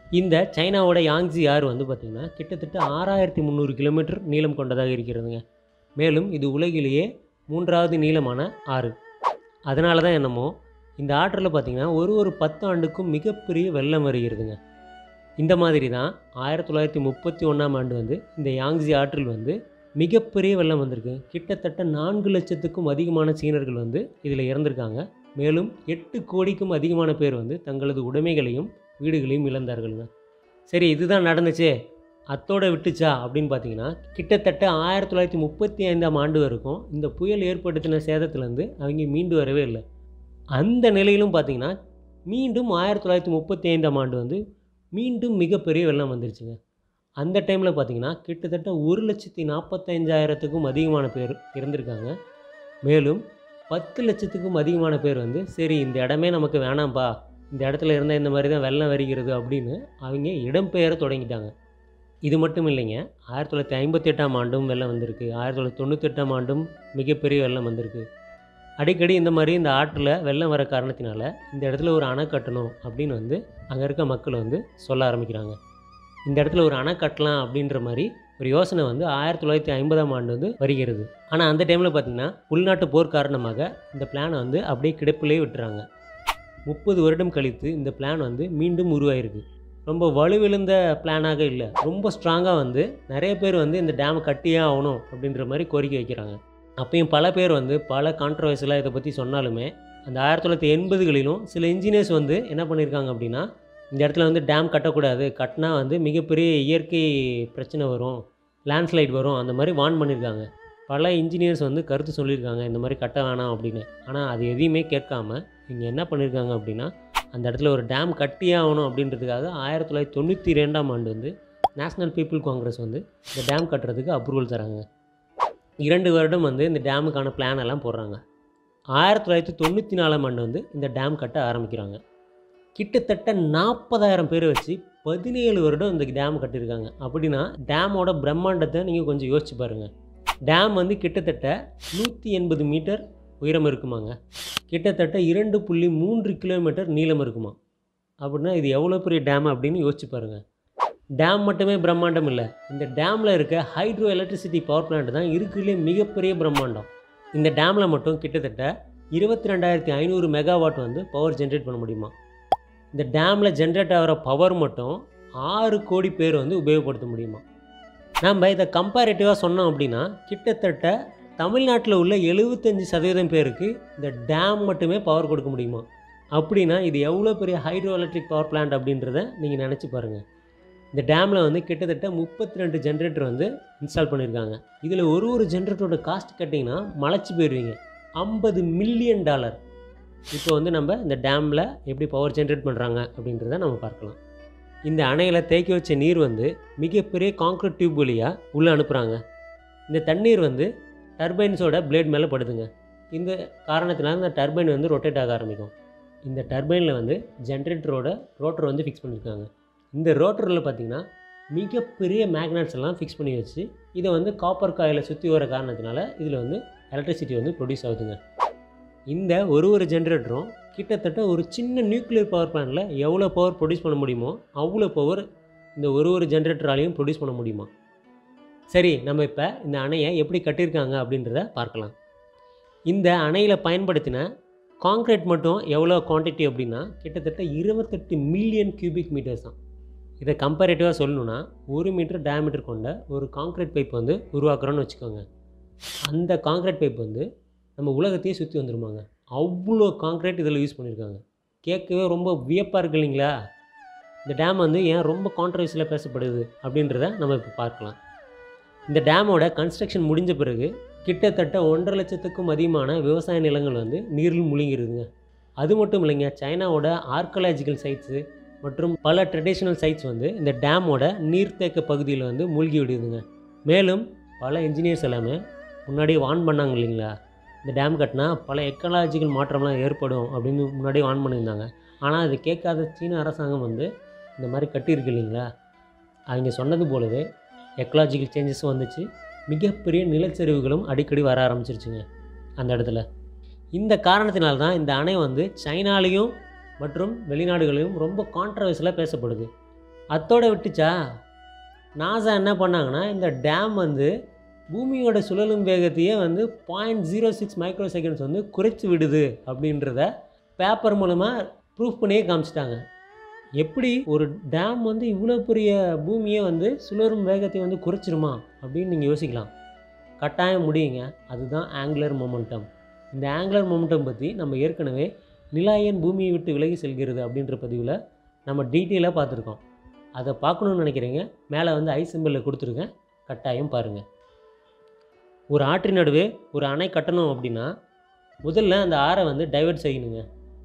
இந்த சைனாவோட யாங்ஸி ஆறு வந்து பார்த்திங்கன்னா கிட்டத்தட்ட ஆறாயிரத்தி முந்நூறு கிலோமீட்டர் நீளம் கொண்டதாக இருக்கிறதுங்க மேலும் இது உலகிலேயே மூன்றாவது நீளமான ஆறு அதனால தான் என்னமோ இந்த ஆற்றில் பார்த்திங்கன்னா ஒரு ஒரு பத்து ஆண்டுக்கும் மிகப்பெரிய வெள்ளம் வருகிறதுங்க இந்த மாதிரி தான் ஆயிரத்தி தொள்ளாயிரத்தி முப்பத்தி ஒன்றாம் ஆண்டு வந்து இந்த யாங்ஸி ஆற்றில் வந்து மிகப்பெரிய வெள்ளம் வந்திருக்கு கிட்டத்தட்ட நான்கு லட்சத்துக்கும் அதிகமான சீனர்கள் வந்து இதில் இறந்திருக்காங்க மேலும் எட்டு கோடிக்கும் அதிகமான பேர் வந்து தங்களது உடைமைகளையும் வீடுகளையும் இழந்தார்களுங்க சரி இதுதான் நடந்துச்சே அத்தோட விட்டுச்சா அப்படின்னு பார்த்தீங்கன்னா கிட்டத்தட்ட ஆயிரத்தி தொள்ளாயிரத்தி முப்பத்தி ஐந்தாம் ஆண்டு வரைக்கும் இந்த புயல் ஏற்படுத்தின சேதத்துலேருந்து அவங்க மீண்டு வரவே இல்லை அந்த நிலையிலும் பார்த்தீங்கன்னா மீண்டும் ஆயிரத்தி தொள்ளாயிரத்தி முப்பத்தி ஐந்தாம் ஆண்டு வந்து மீண்டும் மிகப்பெரிய வெள்ளம் வந்துருச்சுங்க அந்த டைமில் பார்த்தீங்கன்னா கிட்டத்தட்ட ஒரு லட்சத்தி நாற்பத்தைந்தாயிரத்துக்கும் அதிகமான பேர் இறந்திருக்காங்க மேலும் பத்து லட்சத்துக்கும் அதிகமான பேர் வந்து சரி இந்த இடமே நமக்கு வேணாம்ப்பா இந்த இடத்துல இருந்தால் இந்த மாதிரி தான் வெள்ளம் வருகிறது அப்படின்னு அவங்க இடம்பெயர தொடங்கிட்டாங்க இது மட்டும் இல்லைங்க ஆயிரத்தி தொள்ளாயிரத்தி ஐம்பத்தி எட்டாம் ஆண்டும் வெள்ளம் வந்திருக்கு ஆயிரத்தி தொள்ளாயிரத்தி தொண்ணூத்தெட்டாம் ஆண்டும் மிகப்பெரிய வெள்ளம் வந்திருக்கு அடிக்கடி இந்த மாதிரி இந்த ஆற்றில் வெள்ளம் வர காரணத்தினால இந்த இடத்துல ஒரு அணை கட்டணும் அப்படின்னு வந்து அங்கே இருக்க மக்கள் வந்து சொல்ல ஆரம்பிக்கிறாங்க இந்த இடத்துல ஒரு அணை கட்டலாம் அப்படின்ற மாதிரி ஒரு யோசனை வந்து ஆயிரத்தி தொள்ளாயிரத்தி ஐம்பதாம் ஆண்டு வந்து வருகிறது ஆனால் அந்த டைமில் பார்த்திங்கன்னா உள்நாட்டு போர் காரணமாக இந்த பிளானை வந்து அப்படியே கிடப்பிலே விட்டுறாங்க முப்பது வருடம் கழித்து இந்த பிளான் வந்து மீண்டும் உருவாயிருக்கு ரொம்ப வலுவிழுந்த பிளானாக இல்லை ரொம்ப ஸ்ட்ராங்காக வந்து நிறைய பேர் வந்து இந்த டேமை கட்டியே ஆகணும் அப்படின்ற மாதிரி கோரிக்கை வைக்கிறாங்க அப்பயும் பல பேர் வந்து பல கான்ட்ரவர்ஸிலாம் இதை பற்றி சொன்னாலுமே அந்த ஆயிரத்தி தொள்ளாயிரத்தி எண்பதுகளிலும் சில இன்ஜினியர்ஸ் வந்து என்ன பண்ணியிருக்காங்க அப்படின்னா இந்த இடத்துல வந்து டேம் கட்டக்கூடாது கட்டினா வந்து மிகப்பெரிய இயற்கை பிரச்சனை வரும் லேண்ட்ஸ்லைட் வரும் அந்த மாதிரி வார்ன் பண்ணியிருக்காங்க பல இன்ஜினியர்ஸ் வந்து கருத்து சொல்லியிருக்காங்க இந்த மாதிரி கட்ட வேணாம் அப்படின்னு ஆனால் அது எதையுமே கேட்காம இவங்க என்ன பண்ணியிருக்காங்க அப்படின்னா அந்த இடத்துல ஒரு டேம் கட்டியே ஆகணும் அப்படின்றதுக்காக ஆயிரத்தி தொள்ளாயிரத்தி தொண்ணூற்றி ரெண்டாம் ஆண்டு வந்து நேஷ்னல் பீப்புள் காங்கிரஸ் வந்து இந்த டேம் கட்டுறதுக்கு அப்ரூவல் தராங்க இரண்டு வருடம் வந்து இந்த டேமுக்கான பிளான் எல்லாம் போடுறாங்க ஆயிரத்தி தொள்ளாயிரத்தி தொண்ணூற்றி நாலாம் ஆண்டு வந்து இந்த டேம் கட்ட ஆரம்பிக்கிறாங்க கிட்டத்தட்ட நாற்பதாயிரம் பேர் வச்சு பதினேழு வருடம் இந்த டேம் கட்டியிருக்காங்க அப்படின்னா டேமோட பிரம்மாண்டத்தை நீங்கள் கொஞ்சம் யோசிச்சு பாருங்கள் டேம் வந்து கிட்டத்தட்ட நூற்றி எண்பது மீட்டர் உயரம் இருக்குமாங்க கிட்டத்தட்ட இரண்டு புள்ளி மூன்று கிலோமீட்டர் நீளம் இருக்குமா அப்படின்னா இது எவ்வளோ பெரிய டேம் அப்படின்னு யோசிச்சு பாருங்கள் டேம் மட்டுமே பிரம்மாண்டம் இல்லை இந்த டேமில் இருக்க ஹைட்ரோ எலக்ட்ரிசிட்டி பவர் பிளான்ட் தான் இருக்கிறதுலே மிகப்பெரிய பிரம்மாண்டம் இந்த டேமில் மட்டும் கிட்டத்தட்ட இருபத்தி ரெண்டாயிரத்தி ஐநூறு மெகாவாட் வந்து பவர் ஜென்ரேட் பண்ண முடியுமா இந்த டேமில் ஜென்ரேட் ஆகிற பவர் மட்டும் ஆறு கோடி பேர் வந்து உபயோகப்படுத்த முடியுமா நம்ம இதை கம்பேரிட்டிவாக சொன்னோம் அப்படின்னா கிட்டத்தட்ட தமிழ்நாட்டில் உள்ள எழுபத்தஞ்சி சதவீதம் பேருக்கு இந்த டேம் மட்டுமே பவர் கொடுக்க முடியுமா அப்படின்னா இது எவ்வளோ பெரிய ஹைட்ரோ எலக்ட்ரிக் பவர் பிளான்ட் அப்படின்றத நீங்கள் நினச்சி பாருங்கள் இந்த டேமில் வந்து கிட்டத்தட்ட முப்பத்தி ரெண்டு ஜென்ரேட்டர் வந்து இன்ஸ்டால் பண்ணியிருக்காங்க இதில் ஒரு ஒரு ஜென்ரேட்டரோட காஸ்ட் கட்டிங்கன்னா மலைச்சு போயிடுவீங்க ஐம்பது மில்லியன் டாலர் இப்போ வந்து நம்ம இந்த டேமில் எப்படி பவர் ஜென்ரேட் பண்ணுறாங்க அப்படின்றத நம்ம பார்க்கலாம் இந்த அணையில் தேக்கி வச்ச நீர் வந்து மிகப்பெரிய கான்க்ரீட் டியூப் வழியாக உள்ளே அனுப்புகிறாங்க இந்த தண்ணீர் வந்து டர்பைன்ஸோட பிளேட் மேலே படுதுங்க இந்த காரணத்தினால இந்த டர்பைன் வந்து ரொட்டேட் ஆக ஆரம்பிக்கும் இந்த டர்பைனில் வந்து ஜென்ரேட்டரோட ரோட்டர் வந்து ஃபிக்ஸ் பண்ணியிருக்காங்க இந்த ரோட்டரில் பார்த்திங்கன்னா மிகப்பெரிய மேக்னட்ஸ் எல்லாம் ஃபிக்ஸ் பண்ணி வச்சு இதை வந்து காப்பர் காயில் சுற்றி வர காரணத்தினால இதில் வந்து எலக்ட்ரிசிட்டி வந்து ப்ரொடியூஸ் ஆகுதுங்க இந்த ஒரு ஒரு ஜென்ரேட்டரும் கிட்டத்தட்ட ஒரு சின்ன நியூக்ளியர் பவர் பிளான்ட்டில் எவ்வளோ பவர் ப்ரொடியூஸ் பண்ண முடியுமோ அவ்வளோ பவர் இந்த ஒரு ஒரு ஜென்ரேட்டராலையும் ப்ரொடியூஸ் பண்ண முடியுமா சரி நம்ம இப்போ இந்த அணையை எப்படி கட்டியிருக்காங்க அப்படின்றத பார்க்கலாம் இந்த அணையில் பயன்படுத்தின காங்க்ரீட் மட்டும் எவ்வளோ குவான்டிட்டி அப்படின்னா கிட்டத்தட்ட இருபத்தெட்டு மில்லியன் கியூபிக் மீட்டர்ஸ் தான் இதை கம்பேரேட்டிவாக சொல்லணுன்னா ஒரு மீட்டர் டயமீட்டர் கொண்ட ஒரு காங்க்ரீட் பைப் வந்து உருவாக்குறோன்னு வச்சுக்கோங்க அந்த காங்க்ரீட் பைப் வந்து நம்ம உலகத்தையே சுற்றி வந்துருமாங்க அவ்வளோ காங்க்ரீட் இதில் யூஸ் பண்ணியிருக்காங்க கேட்கவே ரொம்ப வியப்பாக இருக்கு இல்லைங்களா இந்த டேம் வந்து ஏன் ரொம்ப கான்ட்ரவர்சியில் பேசப்படுது அப்படின்றத நம்ம இப்போ பார்க்கலாம் இந்த டேமோட கன்ஸ்ட்ரக்ஷன் முடிஞ்ச பிறகு கிட்டத்தட்ட ஒன்றரை லட்சத்துக்கும் அதிகமான விவசாய நிலங்கள் வந்து நீரில் முழுங்கிருதுங்க அது மட்டும் இல்லைங்க சைனாவோட ஆர்கலாஜிக்கல் சைட்ஸு மற்றும் பல ட்ரெடிஷ்னல் சைட்ஸ் வந்து இந்த டேமோட நீர்த்தேக்க பகுதியில் வந்து மூழ்கி விடுதுங்க மேலும் பல இன்ஜினியர்ஸ் எல்லாமே முன்னாடியே வார்ன் பண்ணாங்க இல்லைங்களா இந்த டேம் கட்டினா பல எக்கலாஜிக்கல் மாற்றம்லாம் ஏற்படும் அப்படின்னு முன்னாடியே வார்ன் பண்ணியிருந்தாங்க ஆனால் அது கேட்காத சீன அரசாங்கம் வந்து இந்த மாதிரி கட்டியிருக்கு இல்லைங்களா அவங்க சொன்னது போலவே எக்கலாஜிக்கல் சேஞ்சஸும் வந்துச்சு மிகப்பெரிய நிலச்சரிவுகளும் அடிக்கடி வர ஆரம்பிச்சிருச்சுங்க அந்த இடத்துல இந்த காரணத்தினால தான் இந்த அணை வந்து சைனாலேயும் மற்றும் வெளிநாடுகளிலும் ரொம்ப கான்ட்ரவர்ஸில் பேசப்படுது அத்தோட விட்டுச்சா நாசா என்ன பண்ணாங்கன்னா இந்த டேம் வந்து பூமியோட சுழலும் வேகத்தையே வந்து point zero six micro seconds வந்து குறைச்சி விடுது அப்படின்றத பேப்பர் மூலமாக ப்ரூஃப் பண்ணியே காமிச்சிட்டாங்க எப்படி ஒரு டேம் வந்து இவ்வளோ பெரிய பூமியை வந்து சுழலும் வேகத்தை வந்து குறைச்சிருமா அப்படின்னு நீங்கள் யோசிக்கலாம் கட்டாயம் முடியுங்க அதுதான் ஆங்குலர் மொமெண்டம் இந்த ஆங்குலர் மொமெண்டம் பற்றி நம்ம ஏற்கனவே நிலா ஏன் பூமியை விட்டு விலகி செல்கிறது அப்படின்ற பதிவில் நம்ம டீட்டெயிலாக பார்த்துருக்கோம் அதை பார்க்கணுன்னு நினைக்கிறீங்க மேலே வந்து ஐ சிம்பிளில் கொடுத்துருக்கேன் கட்டாயம் பாருங்கள் ஒரு ஆற்றின் நடுவே ஒரு அணை கட்டணும் அப்படின்னா முதல்ல அந்த ஆறை வந்து டைவர்ட் செய்யணுங்க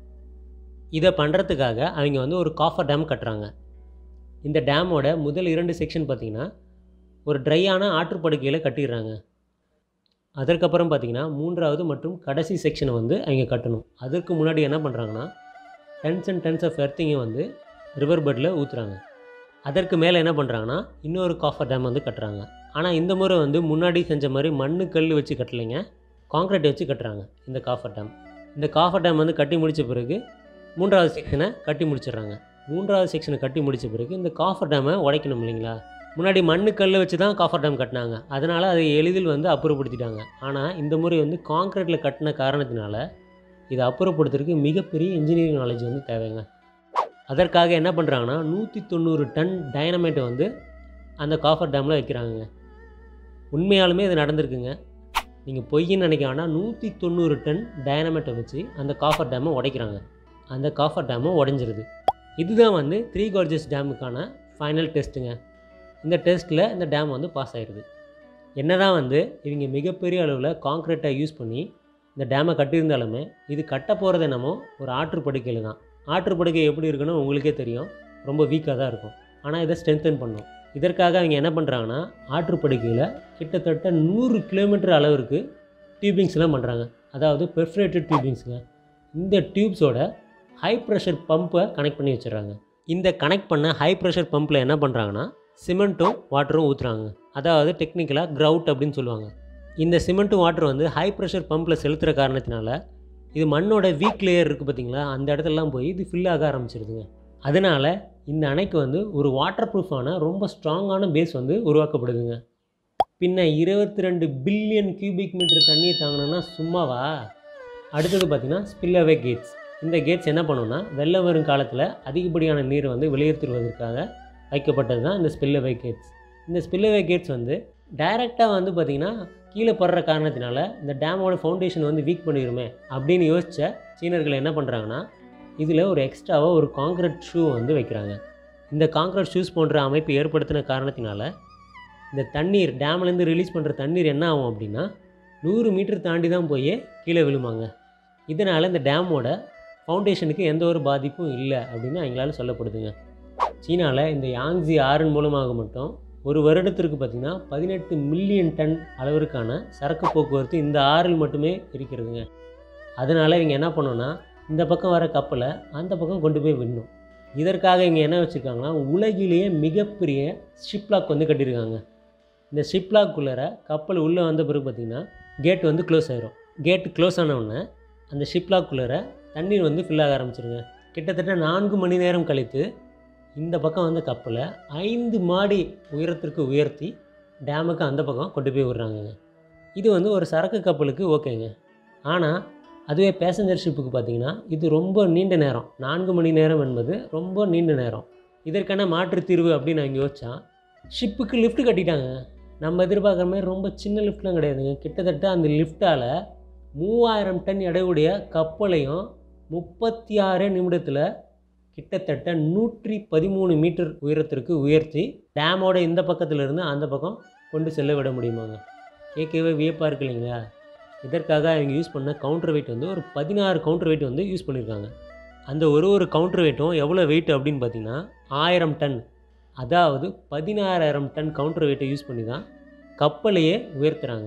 இதை பண்ணுறதுக்காக அவங்க வந்து ஒரு காஃபர் டேம் கட்டுறாங்க இந்த டேமோட முதல் இரண்டு செக்ஷன் பார்த்திங்கன்னா ஒரு ட்ரையான ஆற்றுப்படுக்கையில் கட்டிடுறாங்க அதற்கப்புறம் பார்த்திங்கன்னா மூன்றாவது மற்றும் கடைசி செக்ஷனை வந்து அவங்க கட்டணும் அதற்கு முன்னாடி என்ன பண்ணுறாங்கன்னா டென்ஸ் அண்ட் டென்ஸ் ஆஃப் எர்த்திங்கை வந்து ரிவர் பெட்டில் ஊற்றுறாங்க அதற்கு மேலே என்ன பண்ணுறாங்கன்னா இன்னொரு காஃபர் டேம் வந்து கட்டுறாங்க ஆனால் இந்த முறை வந்து முன்னாடி செஞ்ச மாதிரி மண்ணு கல் வச்சு கட்டலைங்க காங்க்ரீட் வச்சு கட்டுறாங்க இந்த காஃபர் டேம் இந்த காஃபர் டேம் வந்து கட்டி முடித்த பிறகு மூன்றாவது செக்ஷனை கட்டி முடிச்சிடுறாங்க மூன்றாவது செக்ஷனை கட்டி முடித்த பிறகு இந்த காஃபர் டேமை உடைக்கணும் இல்லைங்களா முன்னாடி மண்ணு கல் வச்சு தான் காஃபர் டேம் கட்டினாங்க அதனால் அதை எளிதில் வந்து அப்புறப்படுத்திட்டாங்க ஆனால் இந்த முறை வந்து காங்க்ரீட்டில் கட்டின காரணத்தினால இதை அப்புறப்படுத்துறதுக்கு மிகப்பெரிய இன்ஜினியரிங் நாலேஜ் வந்து தேவைங்க அதற்காக என்ன பண்ணுறாங்கன்னா நூற்றி தொண்ணூறு டன் டைனமைட்டை வந்து அந்த காஃபர் டேமில் வைக்கிறாங்க உண்மையாலுமே இது நடந்திருக்குங்க நீங்கள் பொய்ன்னு நினைக்க வேண்டாம் நூற்றி தொண்ணூறு டன் டைனமைட்டை வச்சு அந்த காஃபர் டேமை உடைக்கிறாங்க அந்த காஃபர் டேமும் உடஞ்சிருது இதுதான் வந்து த்ரீ கார்ஜஸ் டேமுக்கான ஃபைனல் டெஸ்ட்டுங்க இந்த டெஸ்ட்டில் இந்த டேம் வந்து பாஸ் ஆயிடுது என்ன தான் வந்து இவங்க மிகப்பெரிய அளவில் காங்க்ரீட்டை யூஸ் பண்ணி இந்த டேமை கட்டியிருந்தாலுமே இது கட்ட போகிறது என்னமோ ஒரு ஆற்றுப்படுக்கையில் தான் ஆற்றுப்படுக்கை எப்படி இருக்குன்னு உங்களுக்கே தெரியும் ரொம்ப வீக்காக தான் இருக்கும் ஆனால் இதை ஸ்ட்ரென்தன் பண்ணும் இதற்காக அவங்க என்ன பண்ணுறாங்கன்னா ஆற்றுப்படுக்கையில் கிட்டத்தட்ட நூறு கிலோமீட்டர் அளவிற்கு டியூபிங்ஸ்லாம் பண்ணுறாங்க அதாவது பெர்ஃபரேட்டட் டியூபிங்ஸுங்க இந்த டியூப்ஸோட ஹை ப்ரெஷர் பம்பை கனெக்ட் பண்ணி வச்சிடுறாங்க இந்த கனெக்ட் பண்ண ஹை ப்ரெஷர் பம்பில் என்ன பண்ணுறாங்கன்னா சிமெண்ட்டும் வாட்டரும் ஊற்றுறாங்க அதாவது டெக்னிக்கலாக க்ரவுட் அப்படின்னு சொல்லுவாங்க இந்த சிமெண்ட்டும் வாட்டர் வந்து ஹை ப்ரெஷர் பம்பில் செலுத்துகிற காரணத்தினால இது மண்ணோட வீக் லேயர் இருக்குது பார்த்தீங்களா அந்த இடத்துலலாம் போய் இது ஃபில் ஆக ஆரம்பிச்சிருதுங்க அதனால் இந்த அணைக்கு வந்து ஒரு வாட்டர் ப்ரூஃபான ரொம்ப ஸ்ட்ராங்கான பேஸ் வந்து உருவாக்கப்படுதுங்க பின்ன இருபத்தி ரெண்டு பில்லியன் கியூபிக் மீட்டர் தண்ணியை தாங்கினோன்னா சும்மாவா அடுத்தது பார்த்திங்கன்னா ஸ்பில்லவே கேட்ஸ் இந்த கேட்ஸ் என்ன பண்ணுன்னா வெள்ளம் வரும் காலத்தில் அதிகப்படியான நீரை வந்து வெளியேற்றுவதற்காக வைக்கப்பட்டது தான் இந்த ஸ்பில்லவே கேட்ஸ் இந்த ஸ்பில்லவே கேட்ஸ் வந்து டைரெக்டாக வந்து பார்த்திங்கன்னா கீழே படுற காரணத்தினால இந்த டேமோட ஃபவுண்டேஷன் வந்து வீக் பண்ணிடுமே அப்படின்னு யோசித்த சீனர்கள் என்ன பண்ணுறாங்கன்னா இதில் ஒரு எக்ஸ்ட்ராவாக ஒரு காங்க்ரீட் ஷூ வந்து வைக்கிறாங்க இந்த காங்க்ரீட் ஷூஸ் போன்ற அமைப்பு ஏற்படுத்தின காரணத்தினால இந்த தண்ணீர் டேம்லேருந்து ரிலீஸ் பண்ணுற தண்ணீர் என்ன ஆகும் அப்படின்னா நூறு மீட்டர் தாண்டி தான் போய் கீழே விழுமாங்க இதனால் இந்த டேமோட ஃபவுண்டேஷனுக்கு எந்த ஒரு பாதிப்பும் இல்லை அப்படின்னு அவங்களால சொல்லப்படுதுங்க சீனாவில் இந்த யாங்ஸி ஆறின் மூலமாக மட்டும் ஒரு வருடத்திற்கு பார்த்திங்கன்னா பதினெட்டு மில்லியன் டன் அளவிற்கான சரக்கு போக்குவரத்து இந்த ஆறில் மட்டுமே இருக்கிறதுங்க அதனால் இவங்க என்ன பண்ணோன்னா இந்த பக்கம் வர கப்பலை அந்த பக்கம் கொண்டு போய் விடணும் இதற்காக இங்கே என்ன வச்சுருக்காங்கன்னா உலகிலேயே மிகப்பெரிய ஷிப்லாக் வந்து கட்டியிருக்காங்க இந்த ஷிப்லாக்குள்ளார கப்பல் உள்ளே வந்த பிறகு பார்த்திங்கன்னா கேட் வந்து க்ளோஸ் ஆயிரும் கேட் க்ளோஸ் ஆனவுடனே அந்த ஷிப்லாக்குள்ளார தண்ணீர் வந்து ஃபில் ஆக ஆரம்பிச்சிருங்க கிட்டத்தட்ட நான்கு மணி நேரம் கழித்து இந்த பக்கம் வந்த கப்பலை ஐந்து மாடி உயரத்திற்கு உயர்த்தி டேமுக்கு அந்த பக்கம் கொண்டு போய் விடுறாங்கங்க இது வந்து ஒரு சரக்கு கப்பலுக்கு ஓகேங்க ஆனால் அதுவே பேசஞ்சர் ஷிப்புக்கு பார்த்தீங்கன்னா இது ரொம்ப நீண்ட நேரம் நான்கு மணி நேரம் என்பது ரொம்ப நீண்ட நேரம் இதற்கான மாற்றுத் தீர்வு அப்படின்னு அவங்க யோசிச்சா ஷிப்புக்கு லிஃப்ட் கட்டிட்டாங்க நம்ம எதிர்பார்க்குற மாதிரி ரொம்ப சின்ன லிஃப்ட்லாம் கிடையாதுங்க கிட்டத்தட்ட அந்த லிஃப்ட்டால் மூவாயிரம் டன் எடையுடைய கப்பலையும் முப்பத்தி ஆறு நிமிடத்தில் கிட்டத்தட்ட நூற்றி பதிமூணு மீட்டர் உயரத்திற்கு உயர்த்தி டேமோட இந்த பக்கத்துல இருந்து அந்த பக்கம் கொண்டு செல்ல விட முடியுமாங்க கேட்கவே வியப்பாக இருக்கு இல்லைங்களா இதற்காக அவங்க யூஸ் பண்ண கவுண்டர் வெயிட் வந்து ஒரு பதினாறு கவுண்டர் வெயிட் வந்து யூஸ் பண்ணியிருக்காங்க அந்த ஒரு ஒரு கவுண்டர் வெயிட்டும் எவ்வளோ வெயிட் அப்படின்னு பார்த்தீங்கன்னா ஆயிரம் டன் அதாவது பதினாறாயிரம் டன் கவுண்டர் வெயிட்டை யூஸ் பண்ணி தான் கப்பலையே உயர்த்துறாங்க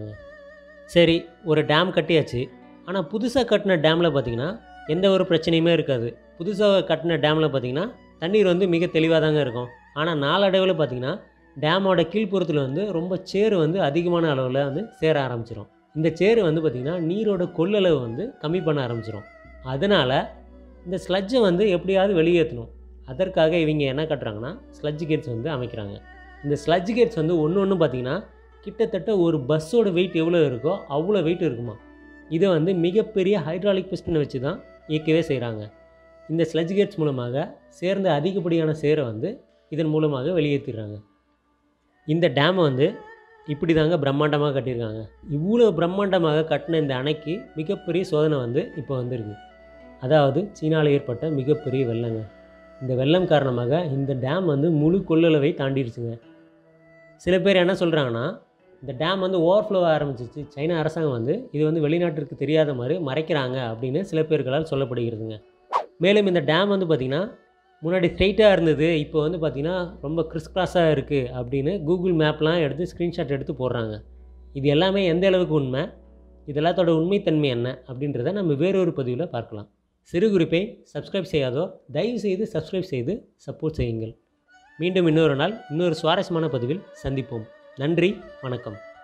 சரி ஒரு டேம் கட்டியாச்சு ஆனால் புதுசாக கட்டின டேமில் பார்த்தீங்கன்னா எந்த ஒரு பிரச்சனையுமே இருக்காது புதுசாக கட்டின டேமில் பார்த்தீங்கன்னா தண்ணீர் வந்து மிக தெளிவாக தாங்க இருக்கும் ஆனால் நாளடைவில் பார்த்தீங்கன்னா டேமோட கீழ்ப்புறத்தில் வந்து ரொம்ப சேறு வந்து அதிகமான அளவில் வந்து சேர ஆரம்பிச்சிடும் இந்த சேறு வந்து பார்த்திங்கன்னா நீரோட கொள்ளளவு வந்து கம்மி பண்ண ஆரம்பிச்சிடும் அதனால் இந்த ஸ்லட்ஜை வந்து எப்படியாவது வெளியேற்றணும் அதற்காக இவங்க என்ன கட்டுறாங்கன்னா ஸ்லட்ஜ் கேட்ஸ் வந்து அமைக்கிறாங்க இந்த ஸ்லட்ஜ் கேட்ஸ் வந்து ஒன்று ஒன்று பார்த்தீங்கன்னா கிட்டத்தட்ட ஒரு பஸ்ஸோட வெயிட் எவ்வளோ இருக்கோ அவ்வளோ வெயிட் இருக்குமா இதை வந்து மிகப்பெரிய ஹைட்ராலிக் பிஸ்டனை வச்சு தான் இயக்கவே செய்கிறாங்க இந்த ஸ்லட்ஜ் கேட்ஸ் மூலமாக சேர்ந்த அதிகப்படியான சேரை வந்து இதன் மூலமாக வெளியேற்றிடுறாங்க இந்த டேமை வந்து இப்படி தாங்க பிரம்மாண்டமாக கட்டியிருக்காங்க இவ்வளோ பிரம்மாண்டமாக கட்டின இந்த அணைக்கு மிகப்பெரிய சோதனை வந்து இப்போ வந்திருக்கு அதாவது சீனாவில் ஏற்பட்ட மிகப்பெரிய வெள்ளங்க இந்த வெள்ளம் காரணமாக இந்த டேம் வந்து முழு கொள்ளளவை தாண்டிடுச்சுங்க சில பேர் என்ன சொல்கிறாங்கன்னா இந்த டேம் வந்து ஓவர்ஃப்ளோ ஆரம்பிச்சிச்சு சைனா அரசாங்கம் வந்து இது வந்து வெளிநாட்டிற்கு தெரியாத மாதிரி மறைக்கிறாங்க அப்படின்னு சில பேர்களால் சொல்லப்படுகிறதுங்க மேலும் இந்த டேம் வந்து பார்த்திங்கன்னா முன்னாடி ஸ்ட்ரைட்டாக இருந்தது இப்போ வந்து பார்த்திங்கன்னா ரொம்ப கிறிஸ் கிராஸாக இருக்குது அப்படின்னு கூகுள் மேப்லாம் எடுத்து ஸ்க்ரீன்ஷாட் எடுத்து போடுறாங்க இது எல்லாமே எந்த அளவுக்கு உண்மை இது எல்லாத்தோட உண்மைத்தன்மை என்ன அப்படின்றத நம்ம வேறொரு பதிவில் பார்க்கலாம் சிறு குறிப்பை சப்ஸ்கிரைப் செய்யாதோர் தயவு செய்து சப்ஸ்கிரைப் செய்து சப்போர்ட் செய்யுங்கள் மீண்டும் இன்னொரு நாள் இன்னொரு சுவாரஸ்யமான பதிவில் சந்திப்போம் நன்றி வணக்கம்